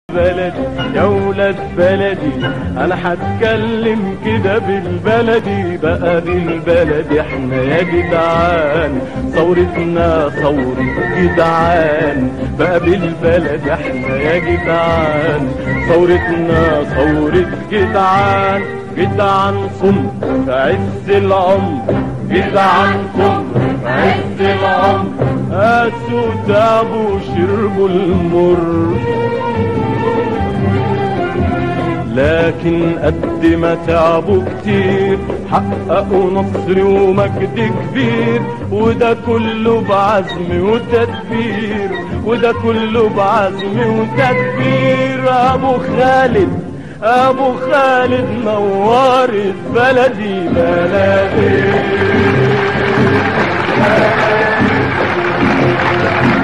بلدي يا ولاد بلدي انا هتكلم كده بالبلدي بقى بالبلدي احنا يا جدعان ثورتنا ثورة جدعان بقى بالبلدي احنا يا جدعان ثورتنا ثورة جدعان جدعان صم في عز العمر جدعان صم في عز العمر قاسوا تعبوا شربوا المر لكن قد ما تعبوا كتير حققوا نصر ومجد كبير وده كله بعزم وتدبير وده كله بعزم وتدبير ابو خالد ابو خالد نورت بلدي بلدي